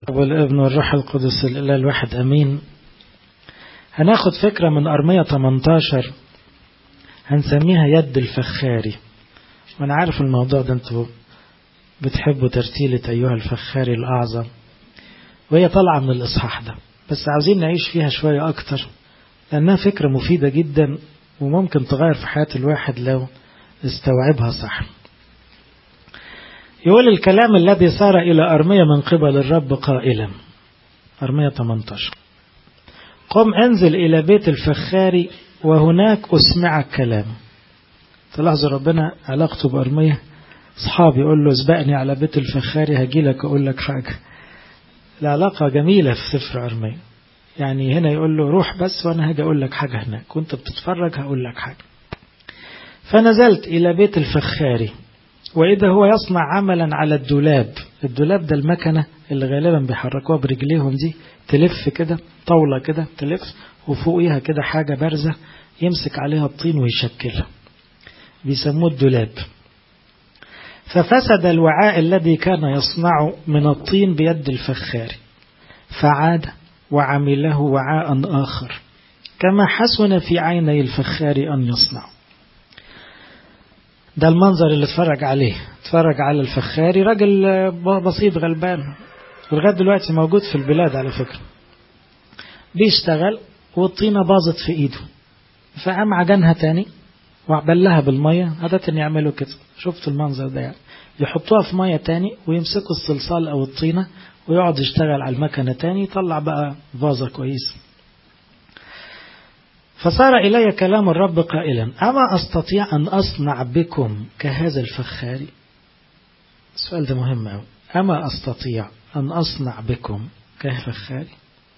والابن والروح القدس الإله الواحد أمين هناخد فكرة من أرمية 18 هنسميها يد الفخاري وأنا عارف الموضوع ده أنتوا بتحبوا ترتيلة أيها الفخاري الأعظم وهي طالعة من الإصحاح ده بس عاوزين نعيش فيها شوية أكتر لأنها فكرة مفيدة جدا وممكن تغير في حياة الواحد لو استوعبها صح يقول الكلام الذي صار إلى أرمية من قبل الرب قائلا أرمية 18 قم انزل إلى بيت الفخاري وهناك أسمعك كلام تلاحظوا ربنا علاقته بأرمية أصحابي يقول له اسبقني على بيت الفخاري هجي لك أقول لك حاجة العلاقة جميلة في سفر أرمية يعني هنا يقول له روح بس وأنا هاجي أقول لك حاجة هناك وأنت بتتفرج هقول لك حاجة فنزلت إلى بيت الفخاري وإذا هو يصنع عملا على الدولاب الدولاب ده المكنة اللي غالبا بيحركوها برجليهم دي تلف كده طاولة كده تلف وفوقيها كده حاجة بارزة يمسك عليها الطين ويشكلها بيسموه الدولاب ففسد الوعاء الذي كان يصنع من الطين بيد الفخاري فعاد وعمله وعاء آخر كما حسن في عيني الفخار أن يصنع ده المنظر اللي اتفرج عليه اتفرج على الفخاري راجل بسيط غلبان ولغاية دلوقتي موجود في البلاد على فكرة بيشتغل والطينة باظت في ايده فقام عجنها تاني وبلها بالمية عادة يعملوا كده شفت المنظر ده يعني يحطوها في مية تاني ويمسكوا الصلصال او الطينة ويقعد يشتغل على المكنة تاني يطلع بقى فازة كويسة فصار إلي كلام الرب قائلا أما أستطيع أن أصنع بكم كهذا الفخاري السؤال ده مهم أوي أما أستطيع أن أصنع بكم كالفخاري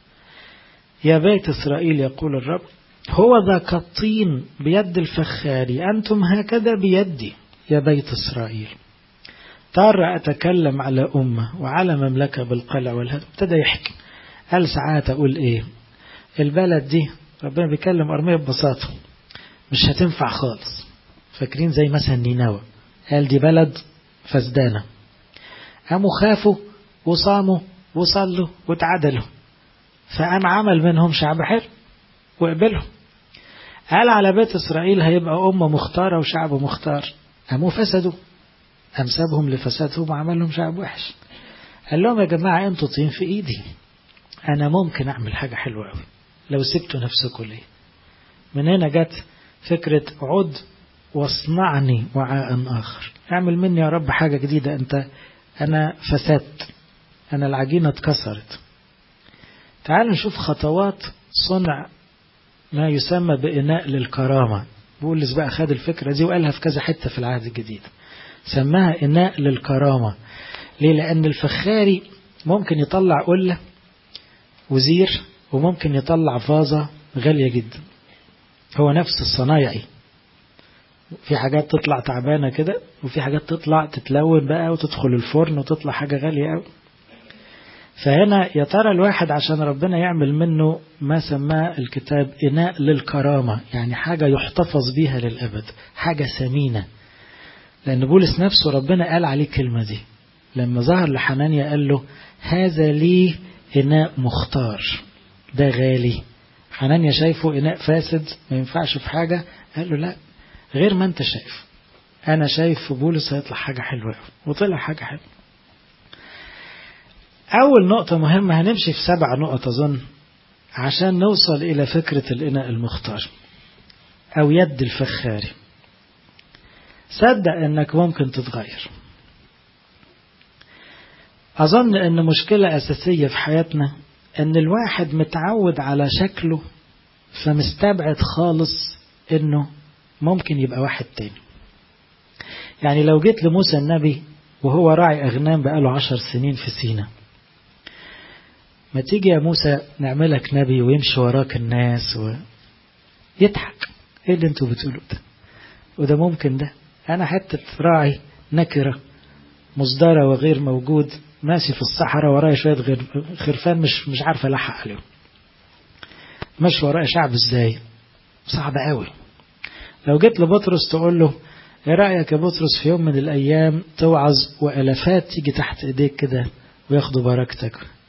يا بيت إسرائيل يقول الرب هو ذا كالطين بيد الفخاري أنتم هكذا بيدي يا بيت إسرائيل ترى أتكلم على أمة وعلى مملكة بالقلع والهدم ابتدى يحكي قال ساعات أقول إيه البلد دي ربنا بيكلم أرمية ببساطة مش هتنفع خالص فاكرين زي مثلا نينوى قال دي بلد فسدانة قاموا خافوا وصاموا وصلوا وتعدلوا فقام عمل منهم شعب حلو وقبلهم قال على بيت إسرائيل هيبقى أمة مختارة وشعب مختار قاموا فسدوا قام سابهم لفسادهم وعمل لهم شعب وحش قال لهم يا جماعة انتوا طين في ايدي انا ممكن اعمل حاجة حلوة قوي لو سبتوا نفسكم ليه من هنا جت فكرة عد واصنعني وعاء آخر اعمل مني يا رب حاجة جديدة انت انا فسدت انا العجينة اتكسرت تعالوا نشوف خطوات صنع ما يسمى بإناء للكرامة بولس بقى خد الفكرة دي وقالها في كذا حتة في العهد الجديد سماها إناء للكرامة ليه لأن الفخاري ممكن يطلع قلة وزير وممكن يطلع فازة غالية جدا هو نفس الصنايعي في حاجات تطلع تعبانة كده وفي حاجات تطلع تتلون بقى وتدخل الفرن وتطلع حاجة غالية قوي فهنا يا ترى الواحد عشان ربنا يعمل منه ما سماه الكتاب إناء للكرامة يعني حاجة يحتفظ بيها للأبد حاجة ثمينة لأن بولس نفسه ربنا قال عليه الكلمة دي لما ظهر لحنانيا قال له هذا لي إناء مختار ده غالي حنانيا شايفه إناء فاسد ما ينفعش في حاجة قال له لا غير ما أنت شايف أنا شايف في بولس هيطلع حاجة حلوة وطلع حاجة حلوة أول نقطة مهمة هنمشي في سبع نقط أظن عشان نوصل إلى فكرة الإناء المختار أو يد الفخاري صدق انك ممكن تتغير اظن ان مشكلة اساسية في حياتنا ان الواحد متعود على شكله فمستبعد خالص انه ممكن يبقى واحد تاني يعني لو جيت لموسى النبي وهو راعي اغنام بقاله عشر سنين في سينا ما تيجي يا موسى نعملك نبي ويمشي وراك الناس ويضحك ايه اللي انتوا بتقولوا ده وده ممكن ده أنا حتة راعي نكرة مصدرة وغير موجود ماشي في الصحراء ورايا شوية غير خرفان مش مش عارف ألحق عليهم مش ورايا شعب ازاي صعب قوي لو جيت لبطرس تقول له ايه رأيك يا بطرس في يوم من الأيام توعظ وألفات تيجي تحت إيديك كده وياخدوا بركتك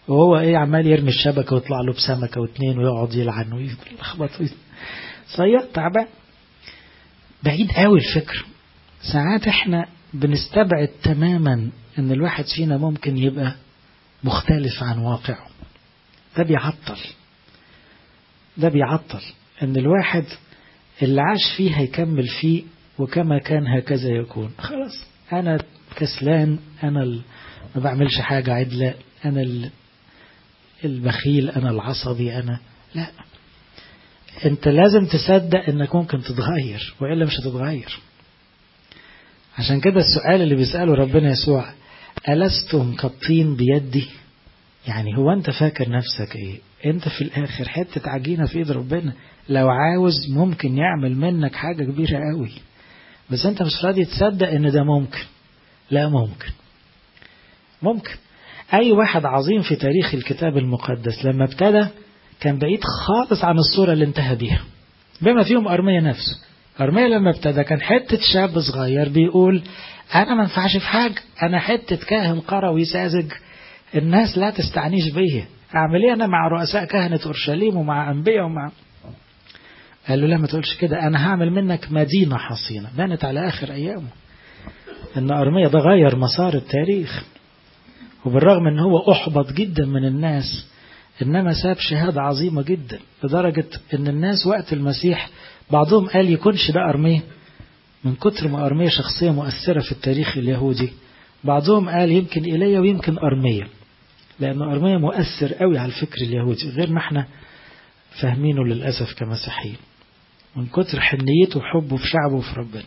وهو ايه عمال يرمي الشبكة ويطلع له بسمكة واتنين ويقعد يلعن ويلخبط صياد تعبان بعيد قوي الفكر ساعات احنا بنستبعد تماما ان الواحد فينا ممكن يبقى مختلف عن واقعه ده بيعطل ده بيعطل ان الواحد اللي عاش فيه هيكمل فيه وكما كان هكذا يكون خلاص انا كسلان انا ما بعملش حاجة عدلة انا البخيل انا العصبي انا لا انت لازم تصدق انك ممكن تتغير والا مش هتتغير عشان كده السؤال اللي بيسأله ربنا يسوع ألستم كالطين بيدي يعني هو أنت فاكر نفسك إيه أنت في الآخر حتة عجينة في إيد ربنا لو عاوز ممكن يعمل منك حاجة كبيرة قوي بس أنت مش راضي تصدق إن ده ممكن لا ممكن ممكن أي واحد عظيم في تاريخ الكتاب المقدس لما ابتدى كان بعيد خالص عن الصورة اللي انتهى بيها بما فيهم أرمية نفسه أرمية لما ابتدى كان حتة شاب صغير بيقول أنا ما ينفعش في حاجة أنا حتة كاهن قروي ساذج الناس لا تستعنيش بيا أعمل إيه أنا مع رؤساء كهنة أورشليم ومع أنبياء ومع قال له لا ما تقولش كده أنا هعمل منك مدينة حصينة بانت على آخر أيامه إن أرمية ده غير مسار التاريخ وبالرغم إن هو أحبط جدا من الناس إنما ساب شهادة عظيمة جدا لدرجة إن الناس وقت المسيح بعضهم قال يكونش ده أرمية من كتر ما أرمية شخصية مؤثرة في التاريخ اليهودي بعضهم قال يمكن إيليا ويمكن أرمية لأن أرمية مؤثر قوي على الفكر اليهودي غير ما احنا فاهمينه للأسف كمسيحيين من كتر حنيته وحبه في شعبه وفي ربنا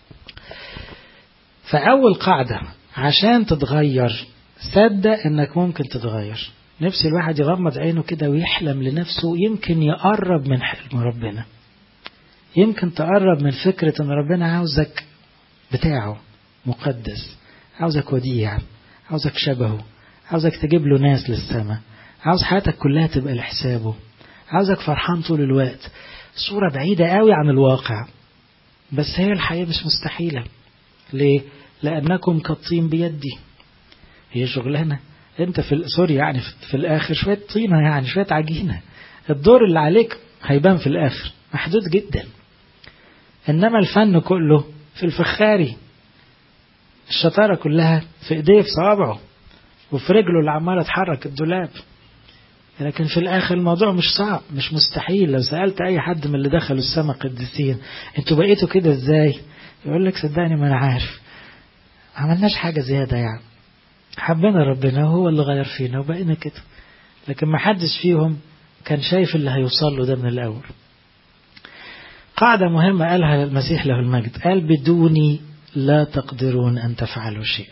فأول قاعدة عشان تتغير صدق انك ممكن تتغير نفس الواحد يغمض عينه كده ويحلم لنفسه يمكن يقرب من حلم ربنا يمكن تقرب من فكرة ان ربنا عاوزك بتاعه مقدس عاوزك وديع عاوزك شبهه عاوزك تجيب له ناس للسماء عاوز حياتك كلها تبقى لحسابه عاوزك فرحان طول الوقت صورة بعيدة قوي عن الواقع بس هي الحياة مش مستحيلة ليه؟ لأنكم كالطين بيدي هي شغلانة انت في سوري يعني في الاخر شوية طينة يعني شوية عجينة الدور اللي عليك هيبان في الاخر محدود جدا انما الفن كله في الفخاري الشطارة كلها في ايديه في صوابعه وفي رجله اللي عمالة تحرك الدولاب لكن في الاخر الموضوع مش صعب مش مستحيل لو سألت اي حد من اللي دخلوا السماء قديسين انتوا بقيتوا كده ازاي يقول لك صدقني ما انا عارف عملناش حاجة زيادة يعني حبنا ربنا هو اللي غير فينا وبقينا كده لكن ما حدش فيهم كان شايف اللي هيوصل له ده من الأول قاعدة مهمة قالها المسيح له المجد قال بدوني لا تقدرون أن تفعلوا شيء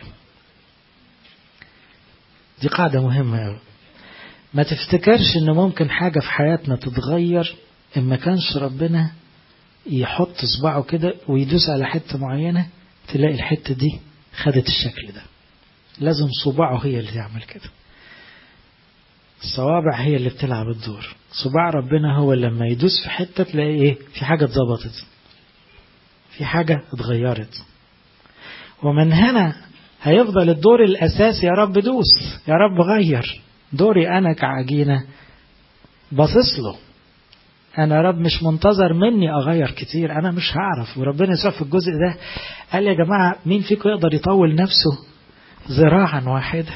دي قاعدة مهمة أوي ما تفتكرش إن ممكن حاجة في حياتنا تتغير إن ما كانش ربنا يحط صباعه كده ويدوس على حتة معينة تلاقي الحتة دي خدت الشكل ده لازم صباعه هي اللي تعمل كده الصوابع هي اللي بتلعب الدور صباع ربنا هو لما يدوس في حتة تلاقي ايه في حاجة اتظبطت في حاجة اتغيرت ومن هنا هيفضل الدور الأساسي يا رب دوس يا رب غير دوري أنا كعجينة باصص له أنا رب مش منتظر مني أغير كتير أنا مش هعرف وربنا يسوع في الجزء ده قال يا جماعة مين فيكم يقدر يطول نفسه ذراعا واحدة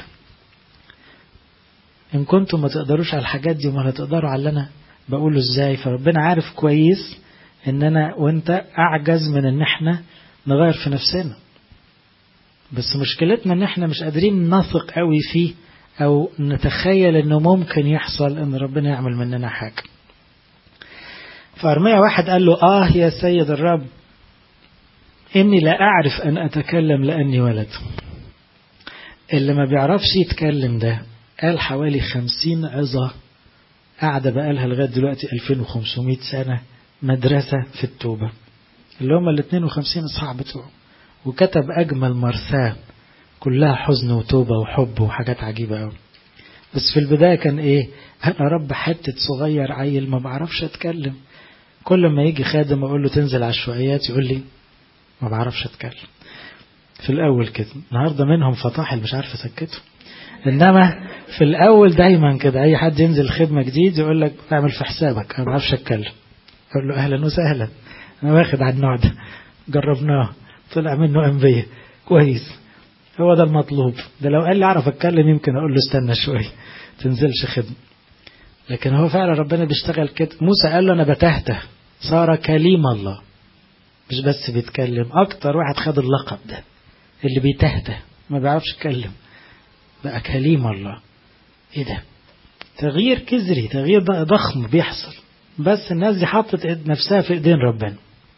إن كنتم ما تقدروش على الحاجات دي وما تقدروا على اللي أنا بقوله إزاي فربنا عارف كويس إن أنا وأنت أعجز من إن إحنا نغير في نفسنا بس مشكلتنا إن إحنا مش قادرين نثق قوي فيه أو نتخيل إنه ممكن يحصل إن ربنا يعمل مننا حاجة فأرمية واحد قال له آه يا سيد الرب إني لا أعرف أن أتكلم لأني ولد اللي ما بيعرفش يتكلم ده قال حوالي خمسين عظة قاعدة بقالها لغاية دلوقتي 2500 سنة مدرسة في التوبة اللي هم ال 52 إصحاح بتوعه وكتب أجمل مرثاة كلها حزن وتوبة وحب وحاجات عجيبة أوي بس في البداية كان إيه أنا رب حتة صغير عيل ما بعرفش أتكلم كل ما يجي خادم أقول له تنزل عشوائيات يقول لي ما بعرفش أتكلم في الأول كده النهاردة منهم فطاحل مش عارف أسكته انما في الاول دايما كده اي حد ينزل خدمه جديد يقول لك اعمل في حسابك انا ما بعرفش اتكلم اقول له اهلا وسهلا انا واخد على النوع ده جربناه طلع منه انبياء كويس هو ده المطلوب ده لو قال لي اعرف اتكلم يمكن اقول له استنى شويه تنزلش خدمه لكن هو فعلا ربنا بيشتغل كده موسى قال له انا بتهته صار كليم الله مش بس بيتكلم اكتر واحد خد اللقب ده اللي بيتهته ما بيعرفش يتكلم بقى كليم الله ايه ده تغيير كذري تغيير ضخم بيحصل بس الناس دي حطت نفسها في ايدين ربنا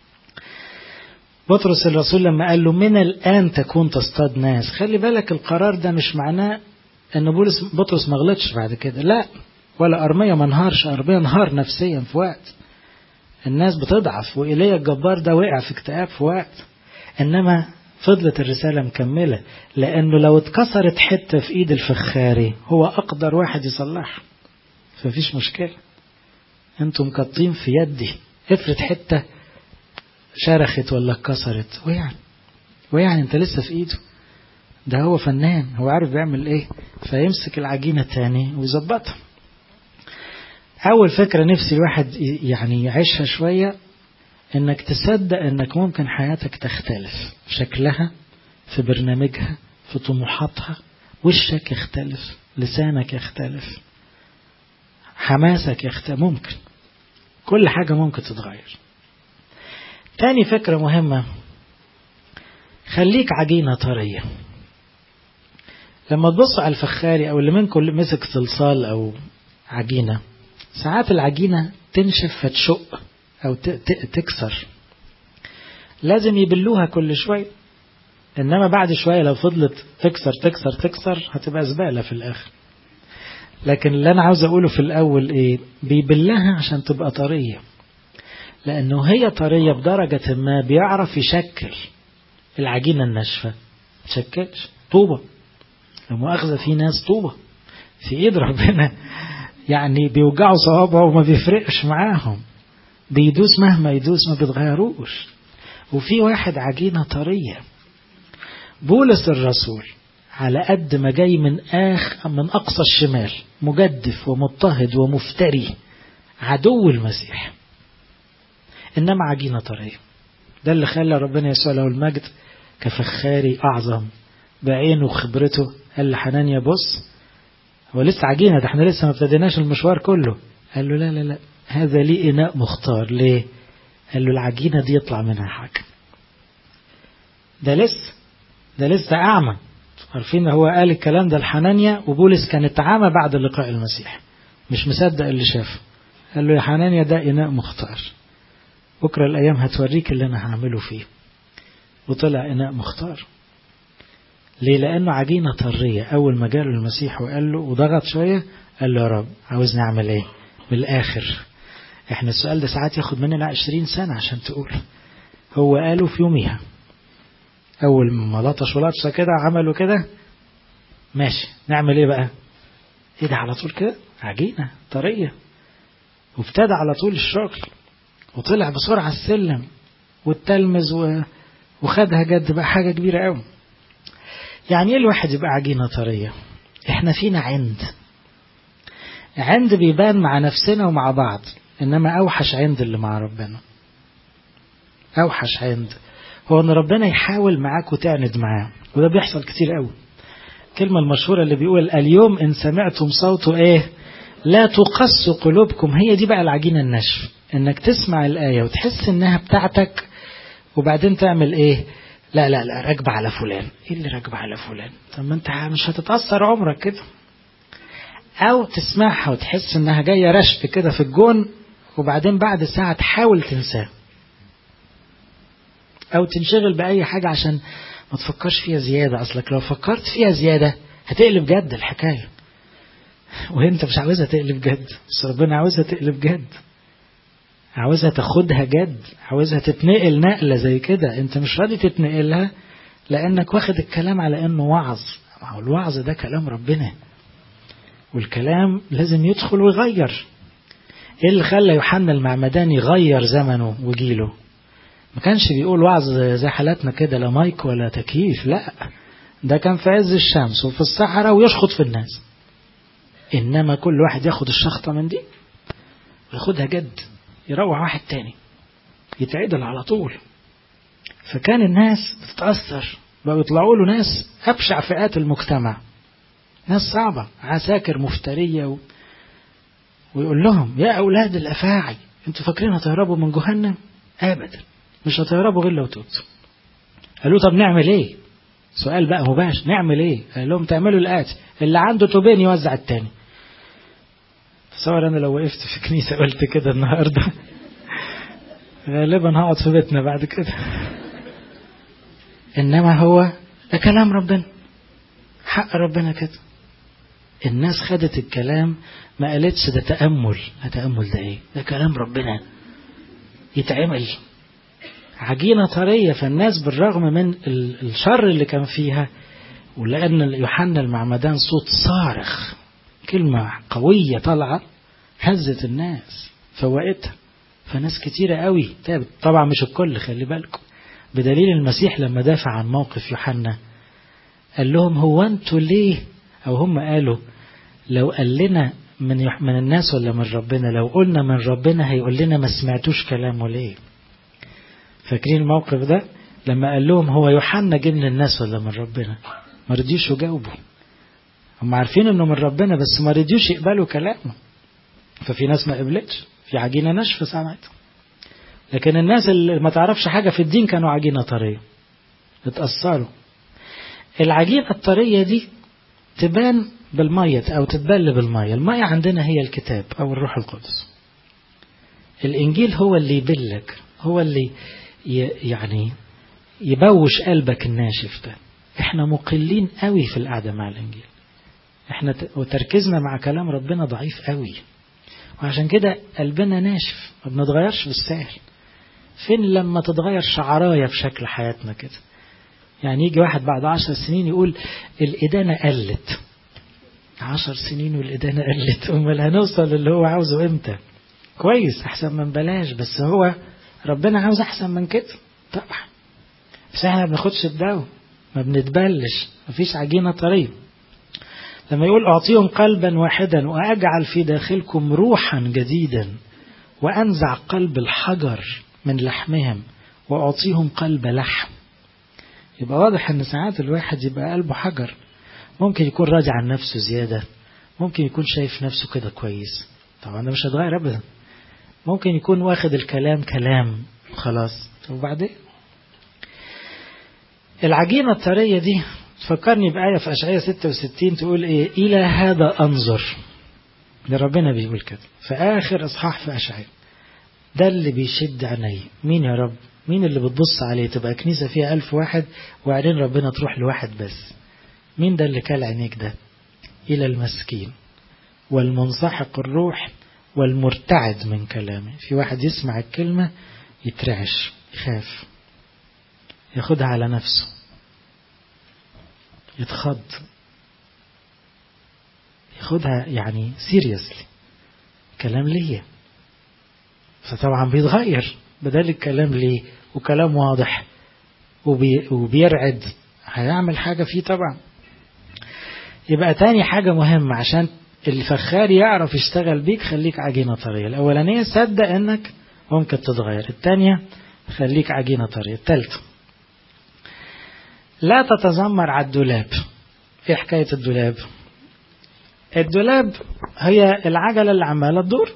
بطرس الرسول لما قال له من الآن تكون تصطاد ناس خلي بالك القرار ده مش معناه ان بولس بطرس ما غلطش بعد كده لا ولا أرمية ما انهارش أرمية انهار نفسيا في وقت الناس بتضعف وإيليا الجبار ده وقع في اكتئاب في وقت إنما فضلت الرسالة مكملة لأنه لو اتكسرت حتة في إيد الفخاري هو أقدر واحد يصلحها فمفيش مشكلة انتم مقطين في يدي افرض حتة شرخت ولا اتكسرت ويعني ويعني انت لسه في ايده ده هو فنان هو عارف بيعمل ايه فيمسك العجينة تاني ويظبطها أول فكرة نفسي الواحد يعني يعيشها شوية إنك تصدق إنك ممكن حياتك تختلف في شكلها في برنامجها في طموحاتها وشك يختلف لسانك يختلف حماسك يختلف ممكن كل حاجة ممكن تتغير تاني فكرة مهمة خليك عجينة طرية لما تبص على الفخاري أو اللي منكم اللي مسك صلصال أو عجينة ساعات العجينة تنشف فتشق أو تكسر لازم يبلوها كل شوية إنما بعد شوية لو فضلت تكسر تكسر تكسر هتبقى زبالة في الآخر لكن اللي أنا عاوز أقوله في الأول إيه بيبلها عشان تبقى طرية لأنه هي طرية بدرجة ما بيعرف يشكل العجينة الناشفة تشكلش طوبة المؤاخذة في ناس طوبة في إيد ربنا يعني بيوجعوا صوابعه وما بيفرقش معاهم بيدوس مهما يدوس ما بيتغيروش وفي واحد عجينة طرية بولس الرسول على قد ما جاي من آخ من أقصى الشمال مجدف ومضطهد ومفتري عدو المسيح إنما عجينة طرية ده اللي خلى ربنا يسوع له المجد كفخاري أعظم بعينه وخبرته قال لحنانيا بص هو لسه عجينة ده احنا لسه ما ابتديناش المشوار كله قال له لا لا لا هذا لي إناء مختار ليه قال له العجينة دي يطلع منها حاجة ده لسه ده لسه أعمى عارفين هو قال الكلام ده لحنانيا وبولس كان اتعامى بعد لقاء المسيح مش مصدق اللي شافه قال له يا حنانيا ده إناء مختار بكرة الأيام هتوريك اللي أنا هعمله فيه وطلع إناء مختار ليه لأنه عجينة طرية أول ما جاله المسيح وقال له وضغط شوية قال له يا رب عاوزني أعمل إيه بالآخر إحنا السؤال ده ساعات ياخد مننا عشرين سنة عشان تقول هو قاله في يوميها أول ما لطش ولطشة كده عملوا كده ماشي نعمل إيه بقى إيه ده على طول كده عجينة طرية وابتدى على طول الشغل وطلع بسرعة السلم والتلمذ و... وخدها جد بقى حاجة كبيرة قوي يعني ايه الواحد يبقى عجينة طرية احنا فينا عند عند بيبان مع نفسنا ومع بعض انما اوحش عند اللي مع ربنا اوحش عند هو ان ربنا يحاول معاك وتعند معاه وده بيحصل كتير قوي الكلمة المشهورة اللي بيقول اليوم ان سمعتم صوته ايه لا تقص قلوبكم هي دي بقى العجينة النشف انك تسمع الآية وتحس انها بتاعتك وبعدين تعمل ايه لا لا لا راكبة على فلان ايه اللي راكبة على فلان طب ما انت مش هتتأثر عمرك كده او تسمعها وتحس انها جاية رشف كده في الجون وبعدين بعد ساعة تحاول تنساه او تنشغل بأي حاجة عشان ما تفكرش فيها زيادة اصلك لو فكرت فيها زيادة هتقلب جد الحكاية وانت مش عاوزها تقلب جد بس ربنا عاوزها تقلب جد عاوزها تاخدها جد عاوزها تتنقل نقلة زي كده انت مش راضي تتنقلها لانك واخد الكلام على انه وعظ هو الوعظ ده كلام ربنا والكلام لازم يدخل ويغير ايه اللي خلى يوحنا المعمداني يغير زمنه وجيله ما كانش بيقول وعظ زي حالاتنا كده لا مايك ولا تكييف لا ده كان في عز الشمس وفي الصحراء ويشخط في الناس إنما كل واحد ياخد الشخطة من دي وياخدها جد يروح واحد تاني يتعدل على طول فكان الناس بتتأثر بقوا يطلعوا له ناس أبشع فئات المجتمع ناس صعبة عساكر مفترية و... ويقول لهم يا أولاد الأفاعي انتوا فاكرين هتهربوا من جهنم أبدا مش هتهربوا غير لو توبتوا قالوا طب نعمل ايه سؤال بقى مباشر نعمل ايه قال لهم تعملوا الآتي اللي عنده توبين يوزع التاني تصور انا لو وقفت في كنيسة قلت كده النهاردة غالبا هقعد في بيتنا بعد كده انما هو ده كلام ربنا حق ربنا كده الناس خدت الكلام ما قالتش ده تأمل ده تأمل ده ايه ده كلام ربنا يتعمل عجينة طرية فالناس بالرغم من الشر اللي كان فيها ولأن يوحنا المعمدان صوت صارخ كلمة قوية طالعة هزت الناس فوقتها فناس كتيرة قوي تابت طبعا مش الكل خلي بالكم بدليل المسيح لما دافع عن موقف يوحنا قال لهم هو انتوا ليه او هم قالوا لو قال لنا من من الناس ولا من ربنا لو قلنا من ربنا هيقول لنا ما سمعتوش كلامه ليه فاكرين الموقف ده لما قال لهم هو يوحنا جه من الناس ولا من ربنا ما رضيوش يجاوبوا هم عارفين انه من ربنا بس ما رضيوش يقبلوا كلامه ففي ناس ما قبلتش في عجينه ناشفه سمعتها لكن الناس اللي ما تعرفش حاجه في الدين كانوا عجينه طريه اتأثروا العجينه الطريه دي تبان بالمية أو تتبل بالمية المية عندنا هي الكتاب أو الروح القدس الإنجيل هو اللي يبلك هو اللي يعني يبوش قلبك الناشف ده احنا مقلين قوي في القعدة مع الإنجيل احنا وتركيزنا مع كلام ربنا ضعيف قوي وعشان كده قلبنا ناشف ما بنتغيرش بالسهل فين لما تتغير شعراية في شكل حياتنا كده يعني يجي واحد بعد عشر سنين يقول الإدانة قلت عشر سنين والإدانة قلت أمال هنوصل اللي هو عاوزه إمتى كويس أحسن من بلاش بس هو ربنا عاوز أحسن من كده طبعا بس احنا ما بناخدش الدواء ما بنتبلش مفيش عجينة طرية لما يقول أعطيهم قلبا واحدا وأجعل في داخلكم روحا جديدا وأنزع قلب الحجر من لحمهم وأعطيهم قلب لحم يبقى واضح ان ساعات الواحد يبقى قلبه حجر ممكن يكون راجع عن نفسه زيادة ممكن يكون شايف نفسه كده كويس طبعا ده مش هتغير ابدا ممكن يكون واخد الكلام كلام خلاص وبعدين العجينة الطرية دي تفكرني بآية في أشعية 66 تقول إيه إلى هذا أنظر ده ربنا بيقول كده في آخر إصحاح في أشعية ده اللي بيشد عيني مين يا رب مين اللي بتبص عليه تبقى كنيسة فيها ألف واحد وبعدين ربنا تروح لواحد بس مين ده اللي كال عينيك ده إلى المسكين والمنسحق الروح والمرتعد من كلامه في واحد يسمع الكلمة يترعش يخاف ياخدها على نفسه يتخض ياخدها يعني سيريسلي كلام ليا فطبعا بيتغير بدل الكلام ليه وكلام واضح وبي وبيرعد هيعمل حاجة فيه طبعا يبقى تاني حاجة مهمة عشان الفخار يعرف يشتغل بيك خليك عجينة طرية الأولانية صدق انك ممكن تتغير الثانية خليك عجينة طرية الثالثة لا تتذمر على الدولاب ايه حكاية الدولاب الدولاب هي العجلة اللي عمالة تدور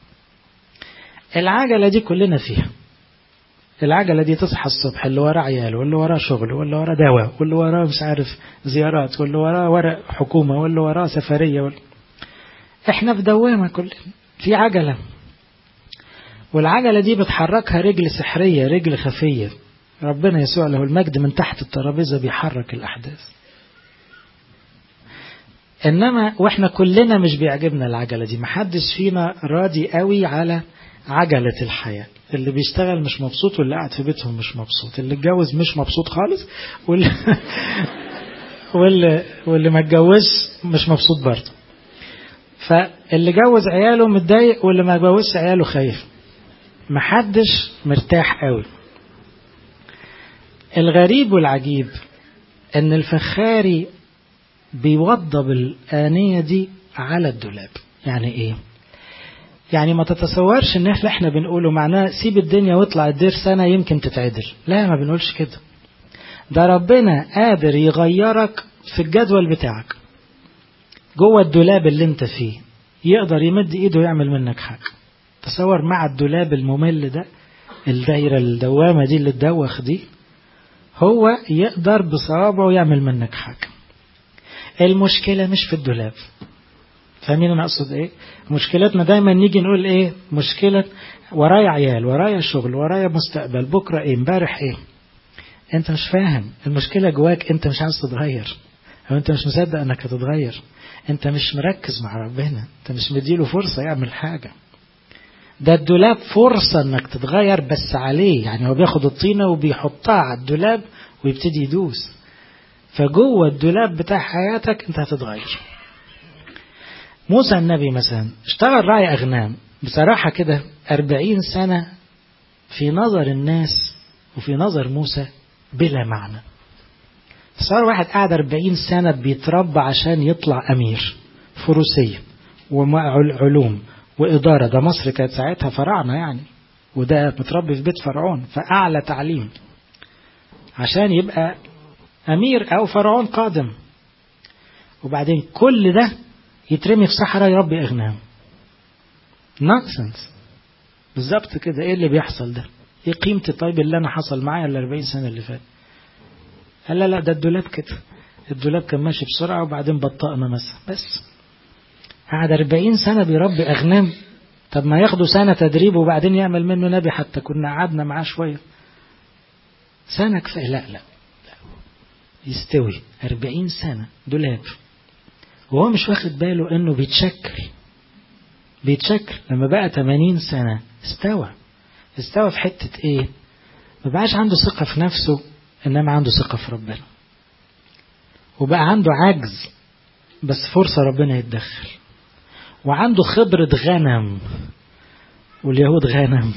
العجلة دي كلنا فيها العجلة دي تصحى الصبح اللي وراه عياله واللي وراه شغل واللي وراه دواء واللي وراه مش عارف زيارات واللي وراه ورق حكومة واللي وراه سفرية واللي احنا في دوامة كلنا في عجلة والعجلة دي بتحركها رجل سحرية رجل خفية ربنا يسوع له المجد من تحت الترابيزة بيحرك الأحداث إنما وإحنا كلنا مش بيعجبنا العجلة دي محدش فينا راضي قوي على عجلة الحياة اللي بيشتغل مش مبسوط واللي قاعد في بيتهم مش مبسوط اللي اتجوز مش مبسوط خالص واللي واللي, واللي ما اتجوزش مش مبسوط برضه فاللي جوز عياله متضايق واللي ما جوزش عياله خايف محدش مرتاح قوي الغريب والعجيب ان الفخاري بيوضب الآنية دي على الدولاب يعني ايه يعني ما تتصورش ان احنا احنا بنقوله معناه سيب الدنيا واطلع الدير سنة يمكن تتعدل لا ما بنقولش كده ده ربنا قادر يغيرك في الجدول بتاعك جوه الدولاب اللي انت فيه يقدر يمد ايده ويعمل منك حاجة تصور مع الدولاب الممل ده الدايرة الدوامة دي اللي تدوخ دي هو يقدر بصوابعه يعمل منك حاجة المشكلة مش في الدولاب فاهمين انا اقصد ايه مشكلتنا دايما نيجي نقول ايه مشكلة ورايا عيال ورايا شغل ورايا مستقبل بكرة ايه امبارح ايه انت مش فاهم المشكلة جواك انت مش عايز تتغير او انت مش مصدق انك هتتغير انت مش مركز مع ربنا انت مش مديله فرصة يعمل حاجة ده الدولاب فرصة انك تتغير بس عليه يعني هو بياخد الطينة وبيحطها على الدولاب ويبتدي يدوس فجوه الدولاب بتاع حياتك انت هتتغير موسى النبي مثلا اشتغل راعي أغنام بصراحة كده أربعين سنة في نظر الناس وفي نظر موسى بلا معنى صار واحد قاعد أربعين سنة بيتربى عشان يطلع أمير فروسية وعلوم وإدارة ده مصر كانت ساعتها فراعنة يعني وده متربي في بيت فرعون فأعلى تعليم عشان يبقى أمير أو فرعون قادم وبعدين كل ده يترمي في صحراء يربي أغنام نونسنس بالظبط كده ايه اللي بيحصل ده ايه قيمتي طيب اللي انا حصل معايا ال 40 سنه اللي فات قال لا لا ده الدولاب كده الدولاب كان ماشي بسرعه وبعدين بطأنا مثلا بس قعد 40 سنه بيربي اغنام طب ما ياخدوا سنه تدريب وبعدين يعمل منه نبي حتى كنا قعدنا معاه شويه سنه كفايه لا لا يستوي 40 سنه دولاب وهو مش واخد باله انه بيتشكل بيتشكل لما بقى 80 سنة استوى استوى في حتة ايه ما بقاش عنده ثقة في نفسه انما عنده ثقة في ربنا وبقى عنده عجز بس فرصة ربنا يتدخل وعنده خبرة غنم واليهود غنم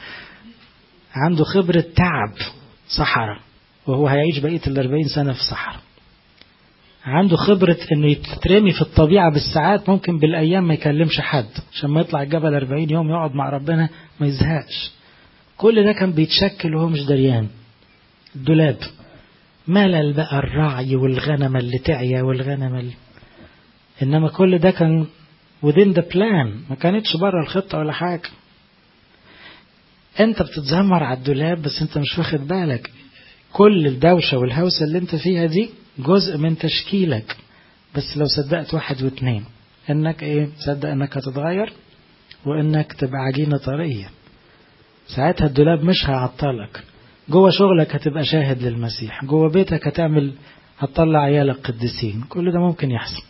عنده خبرة تعب صحراء وهو هيعيش بقية الأربعين سنة في صحراء عنده خبرة انه يترمي في الطبيعة بالساعات ممكن بالايام ما يكلمش حد عشان ما يطلع الجبل 40 يوم يقعد مع ربنا ما يزهقش كل ده كان بيتشكل وهو مش دريان الدولاب ملل بقى الرعي والغنم اللي تعيا والغنم اللي انما كل ده كان within the plan ما كانتش بره الخطة ولا حاجة انت بتتذمر على الدولاب بس انت مش واخد بالك كل الدوشة والهوسة اللي انت فيها دي جزء من تشكيلك بس لو صدقت واحد واثنين انك ايه تصدق انك هتتغير وانك تبقى عجينة طرية ساعتها الدولاب مش هيعطلك جوه شغلك هتبقى شاهد للمسيح جوه بيتك هتعمل هتطلع عيالك قديسين كل ده ممكن يحصل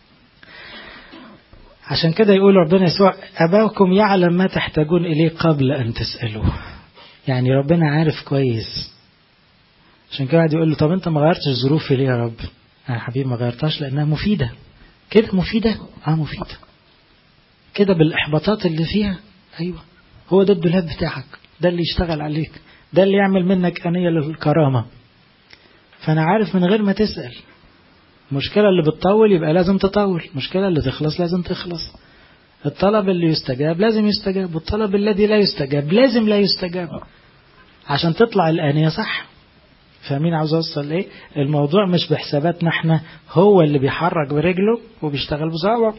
عشان كده يقول ربنا يسوع أباكم يعلم ما تحتاجون إليه قبل أن تسألوه يعني ربنا عارف كويس عشان كده قاعد يقول له طب انت ما غيرتش ظروفي ليه يا رب انا حبيبي ما غيرتهاش لانها مفيده كده مفيده اه مفيده كده بالاحباطات اللي فيها ايوه هو ده الدولاب بتاعك ده اللي يشتغل عليك ده اللي يعمل منك انيه للكرامه فانا عارف من غير ما تسال المشكله اللي بتطول يبقى لازم تطول المشكله اللي تخلص لازم تخلص الطلب اللي يستجاب لازم يستجاب والطلب الذي لا يستجاب لازم لا يستجاب عشان تطلع الآنية صح فاهمين عاوز اوصل ايه الموضوع مش بحساباتنا احنا هو اللي بيحرك برجله وبيشتغل بصوابعه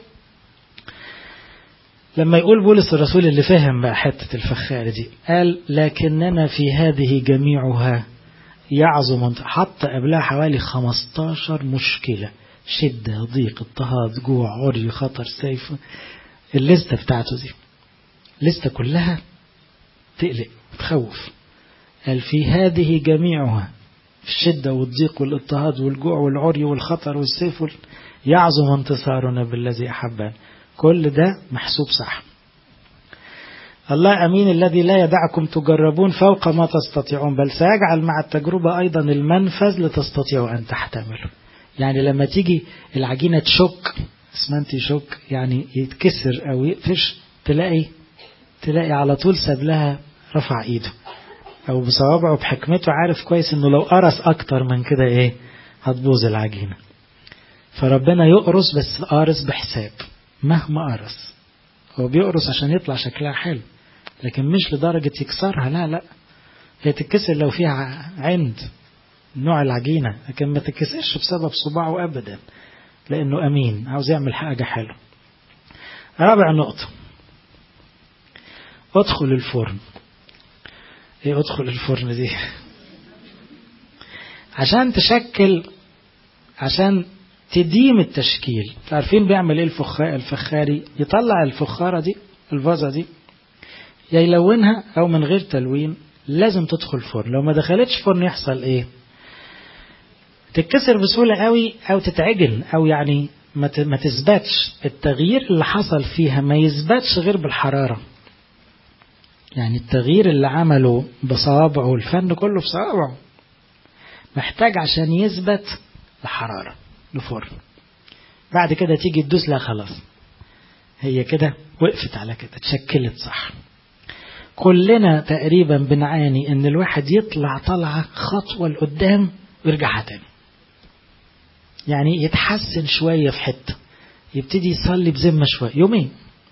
لما يقول بولس الرسول اللي فهم بقى حتة الفخار دي قال لكننا في هذه جميعها يعظم حط قبلها حوالي 15 مشكلة شدة ضيق اضطهاد جوع عري خطر سيف الليستة بتاعته دي لستة كلها تقلق تخوف قال في هذه جميعها الشدة والضيق والاضطهاد والجوع والعري والخطر والسيف يعظم انتصارنا بالذي أحبنا كل ده محسوب صح الله أمين الذي لا يدعكم تجربون فوق ما تستطيعون بل سيجعل مع التجربة أيضا المنفذ لتستطيعوا أن تحتملوا يعني لما تيجي العجينة تشك اسمنتي شك يعني يتكسر أو يقفش تلاقي تلاقي على طول ساب لها رفع ايده او بصوابعه بحكمته عارف كويس انه لو قرص اكتر من كده ايه هتبوظ العجينة فربنا يقرص بس قارص بحساب مهما قرص هو بيقرص عشان يطلع شكلها حلو لكن مش لدرجة يكسرها لا لا هي تتكسر لو فيها عند نوع العجينة لكن ما تتكسرش بسبب صباعه أبدا لأنه أمين عاوز يعمل حاجة حلوة رابع نقطة ادخل الفرن ايه ادخل الفرن دي عشان تشكل عشان تديم التشكيل عارفين بيعمل ايه الفخاري يطلع الفخارة دي الفازة دي يا يلونها او من غير تلوين لازم تدخل فرن لو ما دخلتش فرن يحصل ايه تتكسر بسهولة قوي او تتعجن او يعني ما تثبتش التغيير اللي حصل فيها ما يثبتش غير بالحرارة يعني التغيير اللي عمله بصوابعه الفن كله في صوابعه محتاج عشان يثبت الحرارة لفرن بعد كده تيجي تدوس لا خلاص هي كده وقفت على كده اتشكلت صح كلنا تقريبا بنعاني ان الواحد يطلع طلعة خطوة لقدام ويرجعها تاني يعني يتحسن شوية في حتة يبتدي يصلي بذمة شوية يومين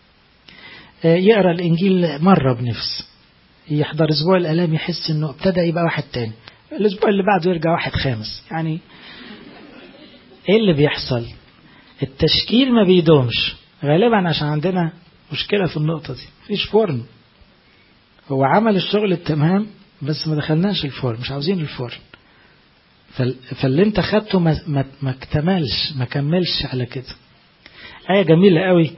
يقرأ الإنجيل مرة بنفس يحضر أسبوع الآلام يحس إنه ابتدى يبقى واحد تاني الأسبوع اللي بعده يرجع واحد خامس يعني إيه اللي بيحصل التشكيل ما بيدومش غالبا عشان عندنا مشكلة في النقطة دي مفيش فرن هو عمل الشغل التمام بس ما دخلناش الفرن مش عاوزين الفرن فاللي انت خدته ما, ما, ما اكتملش ما كملش على كده آية جميلة قوي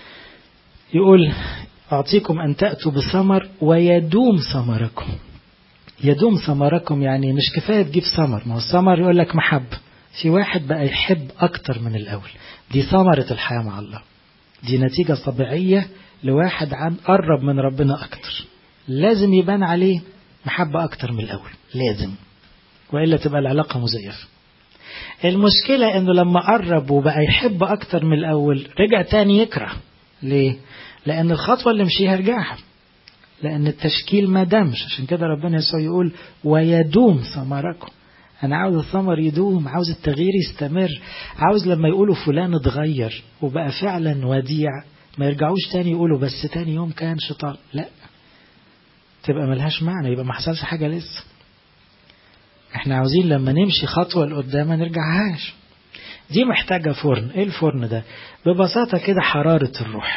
يقول أعطيكم أن تأتوا بثمر ويدوم ثمركم يدوم ثمركم يعني مش كفاية تجيب ثمر ما هو الثمر يقول لك محبة في واحد بقى يحب أكتر من الأول دي ثمرة الحياة مع الله دي نتيجة طبيعية لواحد عن قرب من ربنا أكتر لازم يبان عليه محبة أكتر من الأول لازم وإلا تبقى العلاقة مزيفة المشكلة إنه لما قرب وبقى يحب أكتر من الأول رجع تاني يكره ليه؟ لأن الخطوة اللي مشيها رجعها لأن التشكيل ما دامش عشان كده ربنا يسوع يقول ويدوم ثمركم أنا عاوز الثمر يدوم عاوز التغيير يستمر عاوز لما يقولوا فلان اتغير وبقى فعلا وديع ما يرجعوش تاني يقولوا بس تاني يوم كان شيطان لا تبقى ملهاش معنى يبقى ما حصلش حاجة لسه احنا عاوزين لما نمشي خطوة لقدام ما نرجعهاش دي محتاجة فرن ايه الفرن ده ببساطة كده حرارة الروح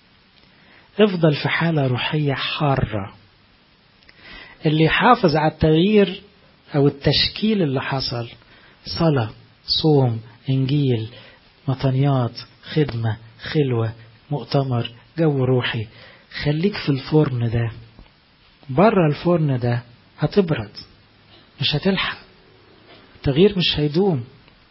افضل في حالة روحية حارة اللي يحافظ على التغيير او التشكيل اللي حصل صلاة صوم انجيل مطنيات خدمة خلوة مؤتمر جو روحي خليك في الفرن ده بره الفرن ده هتبرد مش هتلحق التغيير مش هيدوم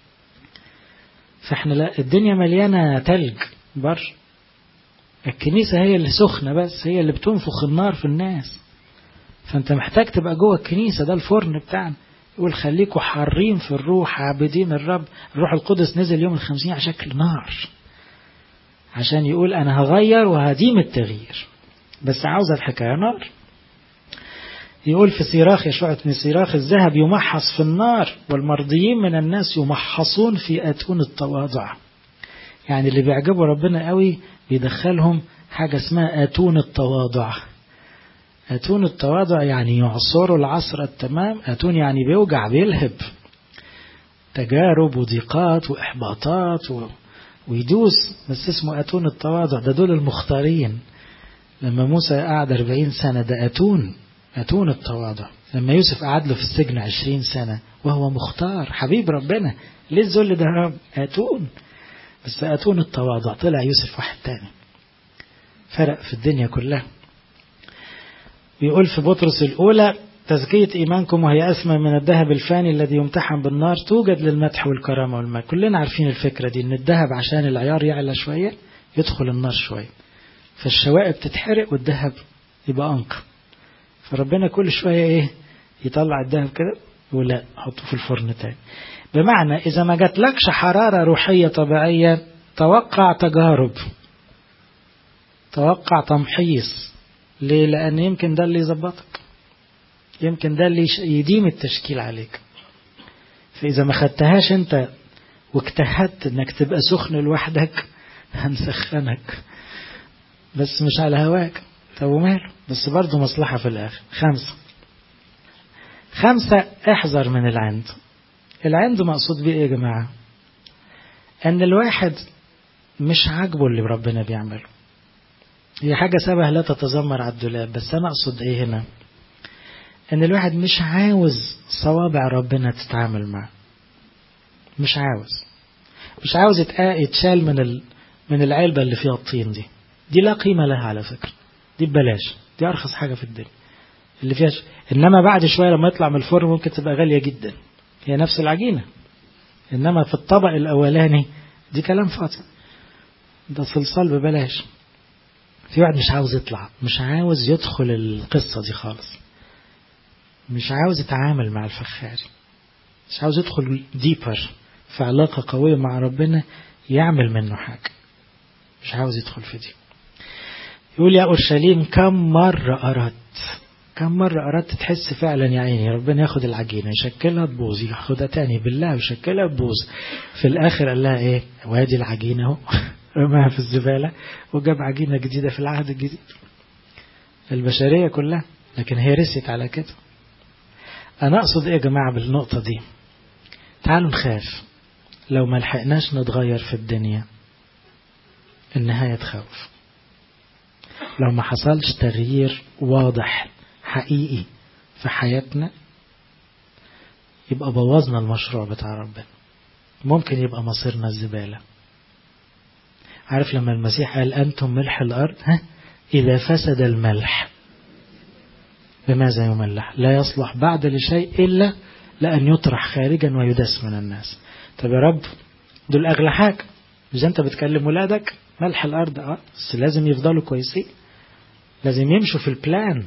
فاحنا لا الدنيا مليانة تلج بر الكنيسة هي اللي سخنة بس هي اللي بتنفخ النار في الناس فانت محتاج تبقى جوه الكنيسة ده الفرن بتاعنا يقول خليكوا حارين في الروح عابدين الرب الروح القدس نزل يوم الخمسين على شكل نار عشان يقول انا هغير وهديم التغيير بس عاوز الحكاية نار يقول في صراخ يشوع من صراخ الذهب يمحص في النار والمرضيين من الناس يمحصون في أتون التواضع يعني اللي بيعجبوا ربنا قوي بيدخلهم حاجة اسمها أتون التواضع أتون التواضع يعني يعصروا العصر التمام أتون يعني بيوجع بيلهب تجارب وضيقات وإحباطات و... ويدوس بس اسمه أتون التواضع ده دول المختارين لما موسى قعد 40 سنة ده أتون أتون التواضع لما يوسف قعد له في السجن عشرين سنة وهو مختار حبيب ربنا ليه الذل ده رب أتون بس أتون التواضع طلع يوسف واحد تاني فرق في الدنيا كلها بيقول في بطرس الأولى تزكية إيمانكم وهي أسمى من الذهب الفاني الذي يمتحن بالنار توجد للمدح والكرامة والمجد كلنا عارفين الفكرة دي إن الذهب عشان العيار يعلى شوية يدخل النار شوية فالشوائب تتحرق والذهب يبقى أنقى فربنا كل شوية ايه يطلع الذهب كده يقول لا حطه في الفرن تاني بمعنى إذا ما جاتلكش حرارة روحية طبيعية توقع تجارب توقع تمحيص ليه لأن يمكن ده اللي يظبطك يمكن ده اللي يديم التشكيل عليك فإذا ما خدتهاش أنت واجتهدت أنك تبقى سخن لوحدك هنسخنك بس مش على هواك طب وماله بس برضه مصلحة في الآخر خمسة خمسة احذر من العند العند مقصود بيه ايه يا جماعة ان الواحد مش عاجبه اللي ربنا بيعمله هي حاجة سبه لا تتذمر على الدولاب بس انا اقصد ايه هنا ان الواحد مش عاوز صوابع ربنا تتعامل معه مش عاوز مش عاوز يتشال من ال... من العلبة اللي فيها الطين دي دي لا قيمة لها على فكرة دي ببلاش دي أرخص حاجة في الدنيا اللي فيها ش... إنما بعد شوية لما يطلع من الفرن ممكن تبقى غالية جدا هي نفس العجينة إنما في الطبق الأولاني دي كلام فاضي ده صلصال ببلاش في واحد مش عاوز يطلع مش عاوز يدخل القصة دي خالص مش عاوز يتعامل مع الفخاري مش عاوز يدخل ديبر في علاقة قوية مع ربنا يعمل منه حاجة مش عاوز يدخل في دي يقول يا أورشليم كم مرة أردت كم مرة أردت تحس فعلا يا عيني ربنا ياخد العجينة يشكلها تبوظ ياخدها تاني بالله ويشكلها تبوظ في الآخر قال لها إيه وادي العجينة أهو رماها في الزبالة وجاب عجينة جديدة في العهد الجديد البشرية كلها لكن هي رست على كده أنا أقصد إيه يا جماعة بالنقطة دي تعالوا نخاف لو ما لحقناش نتغير في الدنيا النهاية تخوف لو ما حصلش تغيير واضح حقيقي في حياتنا يبقى بوظنا المشروع بتاع ربنا ممكن يبقى مصيرنا الزبالة عارف لما المسيح قال أنتم ملح الأرض ها إذا فسد الملح بماذا يملح لا يصلح بعد لشيء إلا لأن يطرح خارجا ويدس من الناس طب يا رب دول أغلى حاجة مش أنت بتكلم ولادك ملح الأرض أه بس لازم يفضلوا كويسين لازم يمشوا في البلان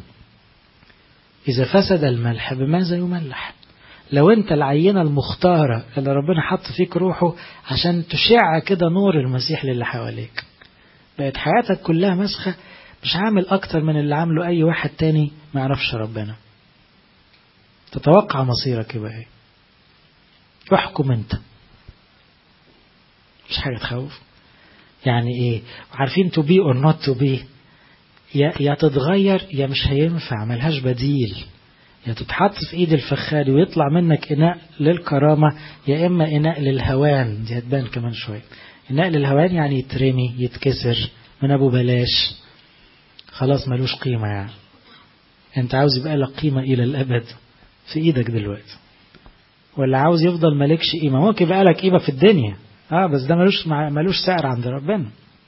إذا فسد الملح بماذا يملح لو أنت العينة المختارة اللي ربنا حط فيك روحه عشان تشع كده نور المسيح للي حواليك بقت حياتك كلها مسخة مش عامل أكتر من اللي عامله أي واحد تاني ما يعرفش ربنا تتوقع مصيرك يبقى ايه احكم انت مش حاجة تخوف يعني ايه عارفين to be or not to be يا, يا تتغير يا مش هينفع ملهاش بديل يا تتحط في ايد الفخاري ويطلع منك اناء للكرامة يا اما اناء للهوان دي هتبان كمان شوية اناء للهوان يعني يترمي يتكسر من ابو بلاش خلاص ملوش قيمة يعني انت عاوز يبقى لك قيمة الى الابد في ايدك دلوقتي ولا عاوز يفضل مالكش قيمة ممكن يبقى لك قيمة في الدنيا اه بس ده ملوش ملوش سعر عند ربنا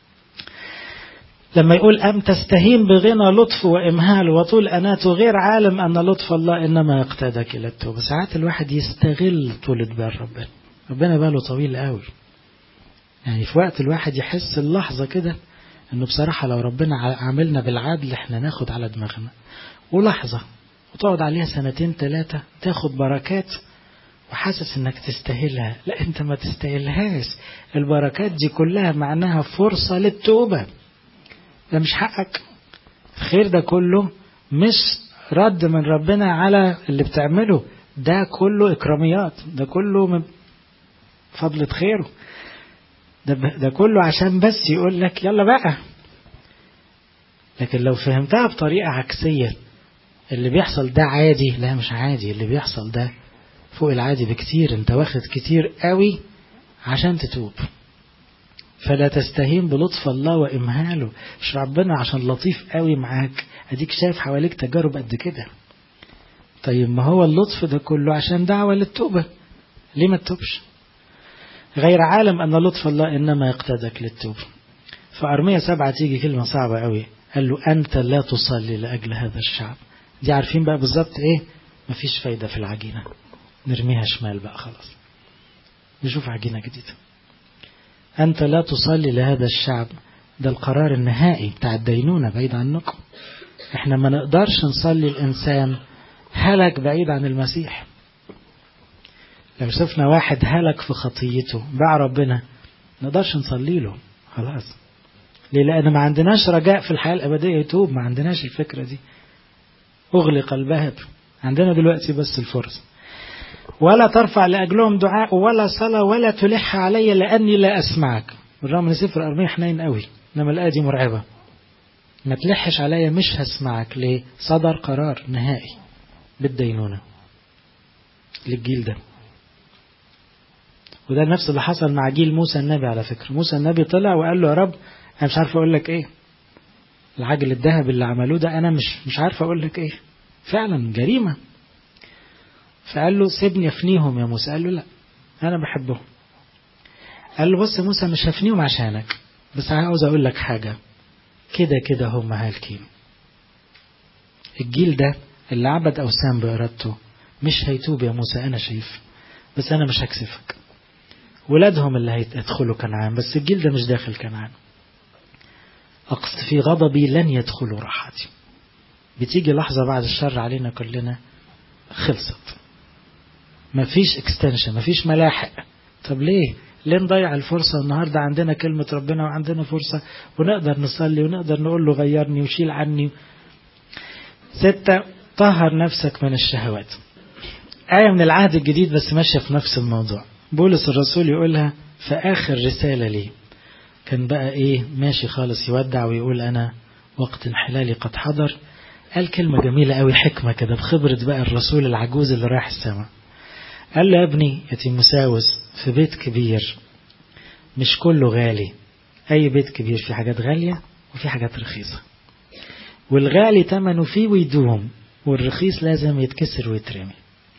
لما يقول أم تستهين بغنى لطف وإمهال وطول أناته غير عالم أن لطف الله إنما يقتادك إلى التوبة ساعات الواحد يستغل طولة بال ربنا ربنا باله طويل قوي يعني في وقت الواحد يحس اللحظة كده إنه بصراحة لو ربنا عاملنا بالعدل إحنا ناخد على دماغنا ولحظة وتقعد عليها سنتين ثلاثة تاخد بركات وحاسس انك تستاهلها لا انت ما تستاهلهاش البركات دي كلها معناها فرصة للتوبة ده مش حقك الخير ده كله مش رد من ربنا على اللي بتعمله ده كله إكراميات ده كله من فضلة خيره ده, ده كله عشان بس يقول لك يلا بقى لكن لو فهمتها بطريقة عكسية اللي بيحصل ده عادي لا مش عادي اللي بيحصل ده فوق العادي بكتير انت واخد كتير قوي عشان تتوب فلا تستهين بلطف الله وإمهاله مش ربنا عشان لطيف قوي معاك أديك شايف حواليك تجارب قد كده طيب ما هو اللطف ده كله عشان دعوة للتوبة ليه ما تتوبش غير عالم أن لطف الله إنما يقتدك للتوبة فأرمية سبعة تيجي كلمة صعبة قوي قال له أنت لا تصلي لأجل هذا الشعب دي عارفين بقى بالظبط إيه مفيش فايدة في العجينة نرميها شمال بقى خلاص نشوف عجينة جديدة أنت لا تصلي لهذا الشعب ده القرار النهائي بتاع الدينونة بعيد عنكم احنا ما نقدرش نصلي الإنسان هلك بعيد عن المسيح لو شفنا واحد هلك في خطيته باع ربنا نقدرش نصلي له خلاص ليه لأن ما عندناش رجاء في الحياة الأبدية يتوب ما عندناش الفكرة دي أغلق الباب عندنا دلوقتي بس الفرصة ولا ترفع لأجلهم دعاء ولا صلاة ولا تلح علي لأني لا أسمعك بالرغم ان سفر أرمية حنين قوي إنما الآية دي مرعبة ما تلحش عليا مش هسمعك ليه صدر قرار نهائي بالدينونة للجيل ده وده نفس اللي حصل مع جيل موسى النبي على فكرة موسى النبي طلع وقال له يا رب أنا مش عارف أقول لك إيه العجل الذهب اللي عملوه ده أنا مش مش عارف أقول لك إيه فعلا جريمة فقال له سيبني أفنيهم يا موسى قال له لا أنا بحبهم قال له بص يا موسى مش هفنيهم عشانك بس عاوز أقول لك حاجة كده كده هم هالكين الجيل ده اللي عبد أوثان بإرادته مش هيتوب يا موسى أنا شايف بس أنا مش هكسفك ولادهم اللي هيدخلوا كنعان بس الجيل ده مش داخل كنعان أقصد في غضبي لن يدخلوا راحتي بتيجي لحظة بعد الشر علينا كلنا خلصت مفيش اكستنشن مفيش ملاحق طب ليه ليه نضيع الفرصة النهاردة عندنا كلمة ربنا وعندنا فرصة ونقدر نصلي ونقدر نقول له غيرني وشيل عني ستة طهر نفسك من الشهوات آية من العهد الجديد بس ماشية في نفس الموضوع بولس الرسول يقولها في آخر رسالة ليه كان بقى إيه ماشي خالص يودع ويقول أنا وقت انحلالي قد حضر قال كلمة جميلة قوي حكمة كده بخبرة بقى الرسول العجوز اللي رايح السماء قال له يا ابني يا تيموساوس في بيت كبير مش كله غالي أي بيت كبير في حاجات غالية وفي حاجات رخيصة والغالي تمنه فيه ويدوم والرخيص لازم يتكسر ويترمي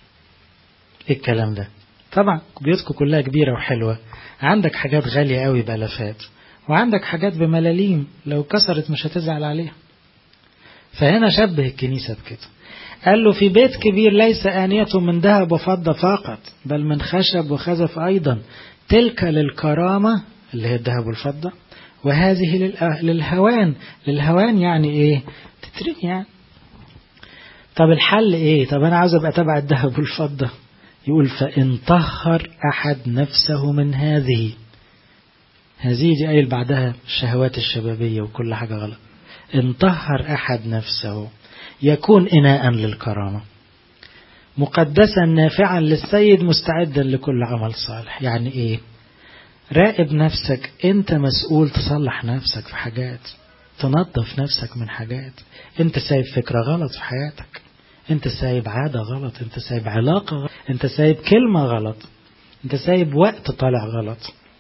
ايه الكلام ده طبعا بيوتكم كلها كبيرة وحلوة عندك حاجات غالية قوي بألفات وعندك حاجات بملاليم لو كسرت مش هتزعل عليها فهنا شبه الكنيسة بكده قال له في بيت كبير ليس آنية من ذهب وفضة فقط بل من خشب وخزف أيضا تلك للكرامة اللي هي الذهب والفضة وهذه للهوان للهوان يعني ايه تترمي يعني طب الحل ايه طب انا عاوز ابقى تبع الذهب والفضة يقول فإن طهر أحد نفسه من هذه هذه دي قايل بعدها الشهوات الشبابية وكل حاجة غلط إن طهر أحد نفسه يكون إناء للكرامة مقدسا نافعا للسيد مستعدا لكل عمل صالح يعني إيه راقب نفسك أنت مسؤول تصلح نفسك في حاجات تنظف نفسك من حاجات أنت سايب فكرة غلط في حياتك أنت سايب عادة غلط أنت سايب علاقة غلط أنت سايب كلمة غلط أنت سايب وقت طالع غلط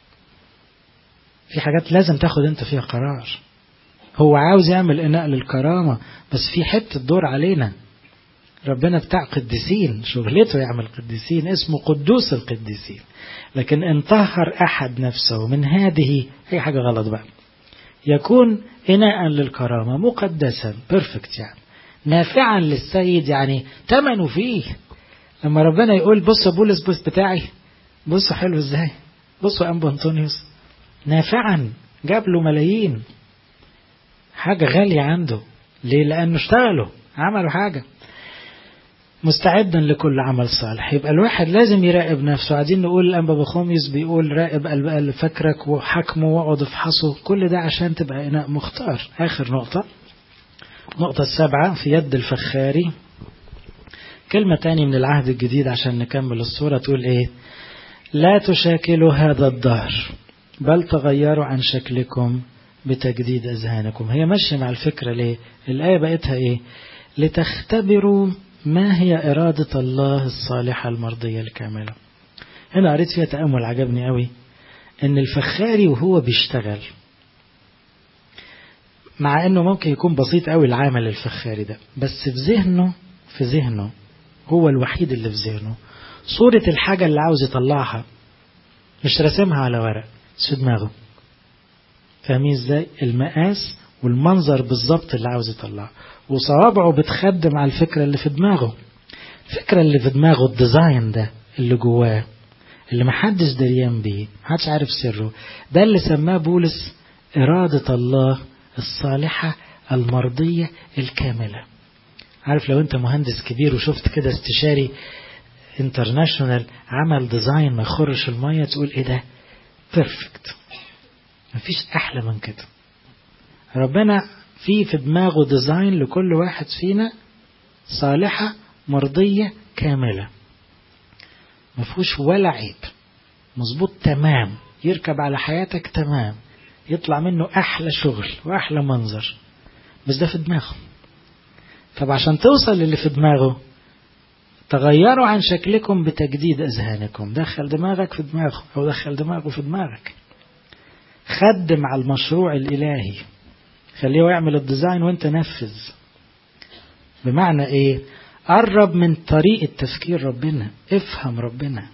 في حاجات لازم تاخد أنت فيها قرار هو عاوز يعمل إناء للكرامة بس في حتة دور علينا ربنا بتاع قديسين شغلته يعمل قديسين اسمه قدوس القديسين لكن ان طهر أحد نفسه من هذه أي حاجة غلط بقى يكون إناء للكرامة مقدسا بيرفكت يعني نافعا للسيد يعني تمنه فيه لما ربنا يقول بص بولس بص بتاعي بصوا حلو ازاي بصوا أنبو أنطونيوس نافعا جاب له ملايين حاجة غالية عنده ليه لأنه اشتغلوا عملوا حاجة مستعدا لكل عمل صالح يبقى الواحد لازم يراقب نفسه عايزين نقول الأنبا بخوميس بيقول راقب قلب فكرك وحكمه واقعد افحصه كل ده عشان تبقى إناء مختار آخر نقطة النقطة السابعة في يد الفخاري كلمة تاني من العهد الجديد عشان نكمل الصورة تقول ايه لا تشاكلوا هذا الدهر بل تغيروا عن شكلكم بتجديد أذهانكم هي ماشية مع الفكرة ليه الآية بقتها ايه لتختبروا ما هي إرادة الله الصالحة المرضية الكاملة هنا قريت فيها تأمل عجبني قوي ان الفخاري وهو بيشتغل مع انه ممكن يكون بسيط قوي العامل الفخاري ده بس في ذهنه في ذهنه هو الوحيد اللي في ذهنه صورة الحاجة اللي عاوز يطلعها مش راسمها على ورق بس في دماغه فاهمين ازاي المقاس والمنظر بالظبط اللي عاوز يطلعه وصوابعه بتخدم على الفكرة اللي في دماغه الفكرة اللي في دماغه الديزاين ده اللي جواه اللي محدش دريان بيه محدش عارف سره ده اللي سماه بولس إرادة الله الصالحة المرضية الكاملة عارف لو انت مهندس كبير وشفت كده استشاري انترناشونال عمل ديزاين ما يخرش المية تقول ايه ده بيرفكت مفيش احلى من كده ربنا في في دماغه ديزاين لكل واحد فينا صالحة مرضية كاملة ما فيهوش ولا عيب مظبوط تمام يركب على حياتك تمام يطلع منه أحلى شغل وأحلى منظر بس ده في دماغه طب عشان توصل للي في دماغه تغيروا عن شكلكم بتجديد أذهانكم دخل دماغك في دماغه أو دخل دماغه في دماغك خدم على المشروع الإلهي خليه يعمل الديزاين وانت نفذ بمعنى ايه قرب من طريقة تفكير ربنا افهم ربنا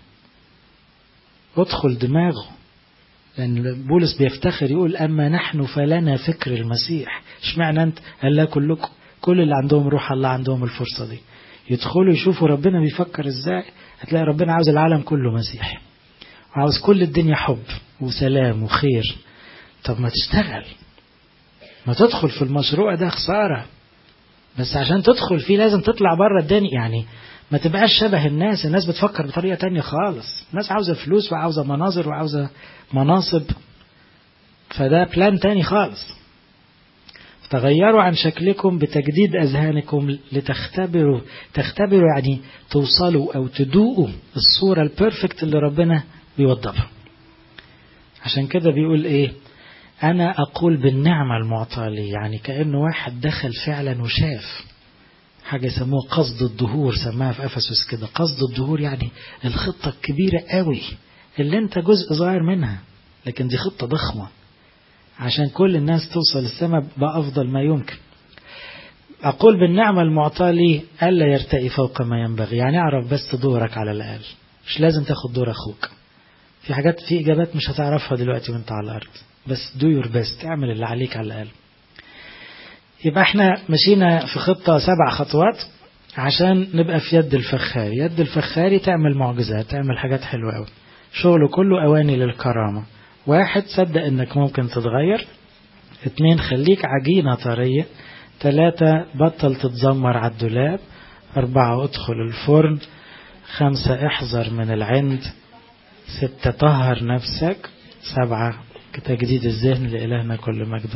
ادخل دماغه لأن بولس بيفتخر يقول أما نحن فلنا فكر المسيح اشمعنى أنت قال لا كلكم كل اللي عندهم روح الله عندهم الفرصة دي يدخلوا يشوفوا ربنا بيفكر ازاي هتلاقي ربنا عاوز العالم كله مسيحي وعاوز كل الدنيا حب وسلام وخير طب ما تشتغل ما تدخل في المشروع ده خسارة بس عشان تدخل فيه لازم تطلع بره الدنيا يعني ما تبقاش شبه الناس الناس بتفكر بطريقة تانية خالص الناس عاوزة فلوس وعاوزة مناظر وعاوزة مناصب فده بلان تاني خالص تغيروا عن شكلكم بتجديد أذهانكم لتختبروا تختبروا يعني توصلوا أو تدوقوا الصورة البيرفكت اللي ربنا بيوضبها عشان كده بيقول إيه أنا أقول بالنعمة المعطاة لي يعني كأنه واحد دخل فعلا وشاف حاجة يسموها قصد الظهور سماها في أفسس كده قصد الظهور يعني الخطة الكبيرة قوي اللي انت جزء صغير منها لكن دي خطة ضخمة عشان كل الناس توصل السماء بأفضل ما يمكن أقول بالنعمة المعطاة لي ألا يرتقي فوق ما ينبغي يعني اعرف بس دورك على الأقل مش لازم تاخد دور أخوك في حاجات في إجابات مش هتعرفها دلوقتي وانت على الأرض بس do your best اعمل اللي عليك على الأقل يبقى احنا مشينا في خطة سبع خطوات عشان نبقى في يد الفخاري يد الفخاري تعمل معجزات تعمل حاجات حلوة قوي شغله كله أواني للكرامة واحد صدق انك ممكن تتغير اتنين خليك عجينة طرية تلاتة بطل تتذمر على الدولاب أربعة ادخل الفرن خمسة احذر من العند ستة طهر نفسك سبعة تجديد الذهن لإلهنا كل مجد